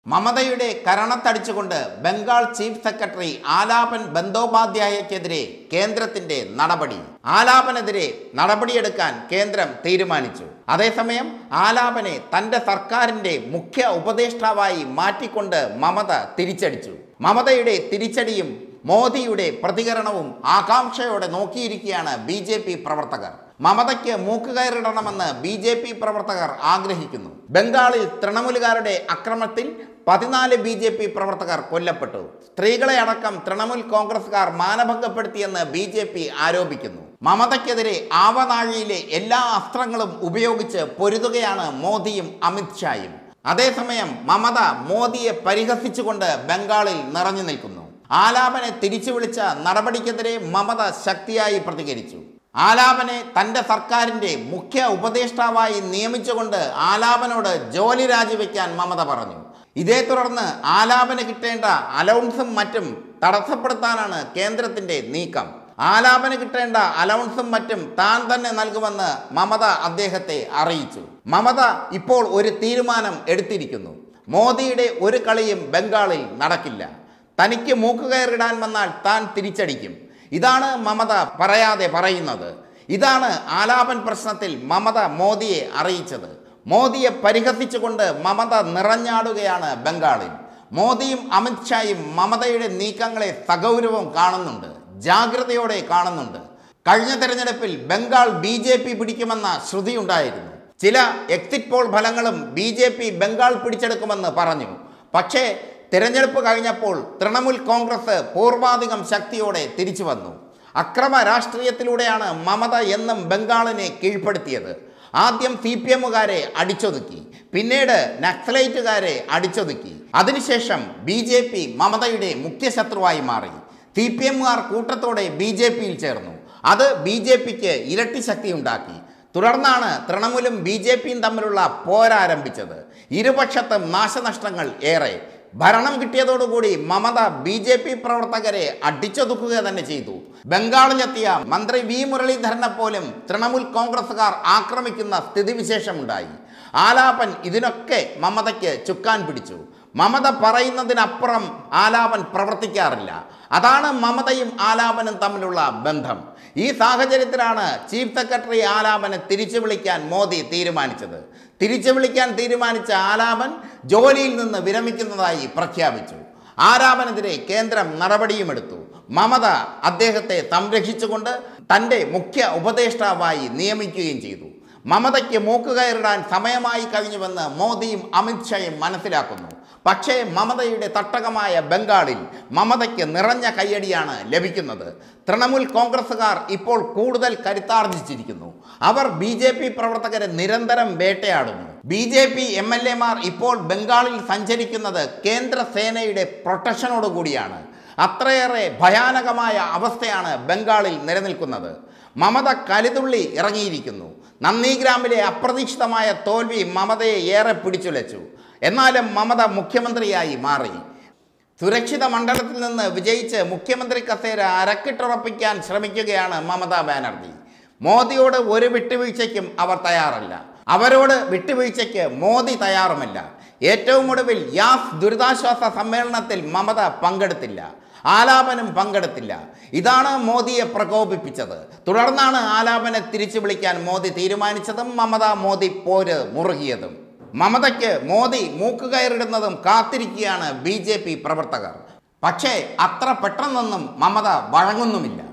മമതയുടെ കരണത്തടിച്ചുകൊണ്ട് Bengal chief secretary Alapan ബന്ദോപാധ്യായക്കെതിരെ കേന്ദ്രത്തിന്റെ നടപടി ആലാപനെതിരെ നടപടിയെടുക്കാൻ കേന്ദ്രം തീരുമാനിച്ചു അതേസമയം ആലാപനെ തന്റെ സർക്കാരിന്റെ മുഖ്യ ഉപദേഷ്ടാവായി മാറ്റിക്കൊണ്ട് മമത തിരിച്ചടിച്ചു മമതയുടെ തിരിച്ചടിയും മോദിയുടെ പ്രതികരണവും ആകാംക്ഷയോടെ നോക്കിയിരിക്കുകയാണ് ബി ജെ പി പ്രവർത്തകർ മമതയ്ക്ക് മൂക്കുകയറിടണമെന്ന് ബി ജെ പി പ്രവർത്തകർ ആഗ്രഹിക്കുന്നു ബംഗാളിൽ തൃണമൂലുകാരുടെ അക്രമത്തിൽ പതിനാല് ബി ജെ പി പ്രവർത്തകർ കൊല്ലപ്പെട്ടു സ്ത്രീകളെ അടക്കം തൃണമൂൽ കോൺഗ്രസുകാർ മാനഭംഗപ്പെടുത്തിയെന്ന് ബി ജെ പി ആരോപിക്കുന്നു മമതയ്ക്കെതിരെ ആവനാഴിയിലെ എല്ലാ അസ്ത്രങ്ങളും ഉപയോഗിച്ച് പൊരുതുകയാണ് മോദിയും അമിത്ഷായും അതേസമയം മമത മോദിയെ പരിഹസിച്ചുകൊണ്ട് ബംഗാളിൽ നിറഞ്ഞു നിൽക്കുന്നു ആലാപനെ തിരിച്ചു വിളിച്ച നടപടിക്കെതിരെ മമത ശക്തിയായി പ്രതികരിച്ചു ആലാപനെ തന്റെ സർക്കാരിന്റെ മുഖ്യ ഉപദേഷ്ടാവായി നിയമിച്ചുകൊണ്ട് ആലാപനോട് ജോലി രാജിവെക്കാൻ മമത പറഞ്ഞു ഇതേ തുടർന്ന് ആലാപന് കിട്ടേണ്ട അലൗൺസും മറ്റും തടസ്സപ്പെടുത്താനാണ് കേന്ദ്രത്തിന്റെ നീക്കം ആലാപന് കിട്ടേണ്ട അലൗൺസും മറ്റും താൻ തന്നെ നൽകുമെന്ന് മമത അദ്ദേഹത്തെ അറിയിച്ചു മമത ഇപ്പോൾ ഒരു തീരുമാനം എടുത്തിരിക്കുന്നു മോദിയുടെ ഒരു കളിയും ബംഗാളിൽ നടക്കില്ല തനിക്ക് മൂക്കുകയറിടാൻ വന്നാൽ താൻ തിരിച്ചടിക്കും ഇതാണ് മമത പറയാതെ പറയുന്നത് ഇതാണ് ആലാപൻ പ്രശ്നത്തിൽ മമത മോദിയെ അറിയിച്ചത് മോദിയെ പരിഹസിച്ചുകൊണ്ട് മമത നിറഞ്ഞാടുകയാണ് ബംഗാളിൽ മോദിയും അമിത്ഷായും മമതയുടെ നീക്കങ്ങളെ സഗൗരവം കാണുന്നുണ്ട് ജാഗ്രതയോടെ കാണുന്നുണ്ട് കഴിഞ്ഞ തെരഞ്ഞെടുപ്പിൽ ബംഗാൾ ബി ജെ പി പിടിക്കുമെന്ന ശ്രുതിയുണ്ടായിരുന്നു ചില എക്സിറ്റ് പോൾ ഫലങ്ങളും ബി ജെ പി ബംഗാൾ പിടിച്ചെടുക്കുമെന്ന് പറഞ്ഞു പക്ഷേ തിരഞ്ഞെടുപ്പ് കഴിഞ്ഞപ്പോൾ തൃണമൂൽ കോൺഗ്രസ് പൂർവാധികം ശക്തിയോടെ തിരിച്ചു വന്നു അക്രമ രാഷ്ട്രീയത്തിലൂടെയാണ് മമത എന്നും ബംഗാളിനെ കീഴ്പ്പെടുത്തിയത് ആദ്യം സി പി എമ്മുകാരെ അടിച്ചൊതുക്കി പിന്നീട് നക്സലൈറ്റുകാരെ അടിച്ചൊതുക്കി അതിനുശേഷം ബി ജെ പി മമതയുടെ മുഖ്യ ശത്രുവായി മാറി സി പി എമ്മുകാർ കൂട്ടത്തോടെ ബി ജെ പിയിൽ ചേർന്നു അത് ബി ജെ പിക്ക് ഇരട്ടി ശക്തി ഉണ്ടാക്കി തുടർന്നാണ് തൃണമൂലും ബി ജെ പിയും തമ്മിലുള്ള പോരാരംഭിച്ചത് ഇരുപക്ഷത്തും നാശനഷ്ടങ്ങൾ ഏറെ ഭരണം കിട്ടിയതോടുകൂടി മമത ബി ജെ പി പ്രവർത്തകരെ അടിച്ചൊതുക്കുക തന്നെ ചെയ്തു ബംഗാളിലെത്തിയ മന്ത്രി വി മുരളീധരനെ പോലും തൃണമൂൽ കോൺഗ്രസുകാർ ആക്രമിക്കുന്ന സ്ഥിതിവിശേഷമുണ്ടായി ആലാപൻ ഇതിനൊക്കെ മമതയ്ക്ക് ചുക്കാൻ പിടിച്ചു മമത പറയുന്നതിനപ്പുറം ആലാപൻ പ്രവർത്തിക്കാറില്ല അതാണ് മമതയും ആലാപനും തമ്മിലുള്ള ബന്ധം ഈ സാഹചര്യത്തിലാണ് ചീഫ് സെക്രട്ടറി ആലാപനെ തിരിച്ചു വിളിക്കാൻ മോദി തീരുമാനിച്ചത് തിരിച്ചു വിളിക്കാൻ തീരുമാനിച്ച ആലാപൻ ജോലിയിൽ നിന്ന് വിരമിക്കുന്നതായി പ്രഖ്യാപിച്ചു ആലാപനെതിരെ കേന്ദ്രം നടപടിയുമെടുത്തു മമത അദ്ദേഹത്തെ സംരക്ഷിച്ചുകൊണ്ട് തൻ്റെ മുഖ്യ ഉപദേഷ്ടാവായി നിയമിക്കുകയും ചെയ്തു മമതയ്ക്ക് മൂക്കുകയറിടാൻ സമയമായി കഴിഞ്ഞുവെന്ന് മോദിയും അമിത്ഷായും മനസ്സിലാക്കുന്നു പക്ഷേ മമതയുടെ തട്ടകമായ ബംഗാളിൽ മമതയ്ക്ക് നിറഞ്ഞ കയ്യടിയാണ് ലഭിക്കുന്നത് തൃണമൂൽ കോൺഗ്രസുകാർ ഇപ്പോൾ കൂടുതൽ കരുത്താർജിച്ചിരിക്കുന്നു അവർ ബി ജെ പി പ്രവർത്തകരെ നിരന്തരം വേട്ടയാടുന്നു ബി ജെ പി എം എൽ എമാർ ഇപ്പോൾ ബംഗാളിൽ സഞ്ചരിക്കുന്നത് കേന്ദ്ര സേനയുടെ പ്രൊട്ടക്ഷനോടുകൂടിയാണ് അത്രയേറെ ഭയാനകമായ അവസ്ഥയാണ് ബംഗാളിൽ നിലനിൽക്കുന്നത് മമത കലിതുള്ളി ഇറങ്ങിയിരിക്കുന്നു നന്ദിഗ്രാമിലെ അപ്രതീക്ഷിതമായ തോൽവി മമതയെ ഏറെ പിടിച്ചുലച്ചു എന്നാലും മമത മുഖ്യമന്ത്രിയായി മാറി സുരക്ഷിത മണ്ഡലത്തിൽ നിന്ന് വിജയിച്ച് മുഖ്യമന്ത്രി കസേര അരക്കിട്ടുറപ്പിക്കാൻ ശ്രമിക്കുകയാണ് മമതാ ബാനർജി മോദിയോട് ഒരു വിട്ടുവീഴ്ചയ്ക്കും അവർ തയ്യാറല്ല അവരോട് വിട്ടുവീഴ്ചയ്ക്ക് മോദി തയ്യാറുമല്ല ഏറ്റവും ഒടുവിൽ യാസ് ദുരിതാശ്വാസ സമ്മേളനത്തിൽ മമത പങ്കെടുത്തില്ല ആലാപനം പങ്കെടുത്തില്ല ഇതാണ് മോദിയെ പ്രകോപിപ്പിച്ചത് തുടർന്നാണ് ആലാപനെ തിരിച്ചു വിളിക്കാൻ മോദി തീരുമാനിച്ചതും മമത മോദി പോര് മുറുകിയതും മമതയ്ക്ക് മോദി മൂക്കുകയറിടുന്നതും കാത്തിരിക്കുകയാണ് ബി ജെ പി പ്രവർത്തകർ പക്ഷേ അത്ര പെട്ടെന്നൊന്നും മമത വഴങ്ങുന്നുമില്ല